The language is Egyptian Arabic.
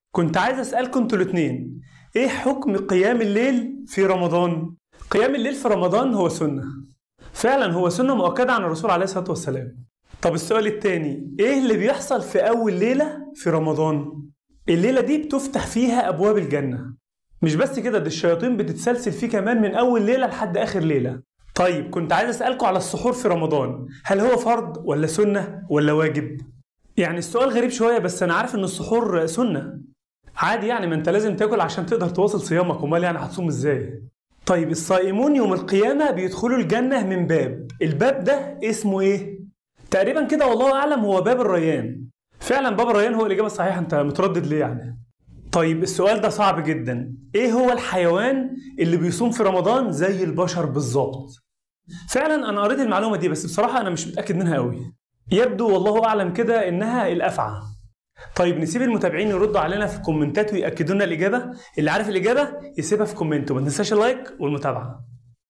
كنت عايز اسالكم انتوا الاثنين ايه حكم قيام الليل في رمضان قيام الليل في رمضان هو سنه فعلا هو سنه مؤكده عن الرسول عليه الصلاه والسلام طب السؤال التاني ايه اللي بيحصل في اول ليله في رمضان الليله دي بتفتح فيها ابواب الجنه مش بس كده دي الشياطين بتتسلسل فيه كمان من اول ليله لحد اخر ليله طيب كنت عايز اسالكم على السحور في رمضان هل هو فرض ولا سنه ولا واجب يعني السؤال غريب شويه بس انا عارف ان السحور سنه عادي يعني ما انت لازم تاكل عشان تقدر تواصل صيامك امال يعني هتصوم ازاي طيب الصائمون يوم القيامه بيدخلوا الجنه من باب الباب ده اسمه ايه تقريبا كده والله اعلم هو باب الريان فعلا باب الريان هو الاجابه الصحيحه انت متردد ليه يعني طيب السؤال ده صعب جدا ايه هو الحيوان اللي بيصوم في رمضان زي البشر بالظبط فعلا انا قريت المعلومه دي بس بصراحه انا مش متاكد منها قوي يبدو والله اعلم كده انها الافعى طيب نسيب المتابعين يردوا علينا في الكومنتات ويأكدوا لنا الإجابة اللي عارف الإجابة يسيبها في كومنت وما تنساش اللايك والمتابعة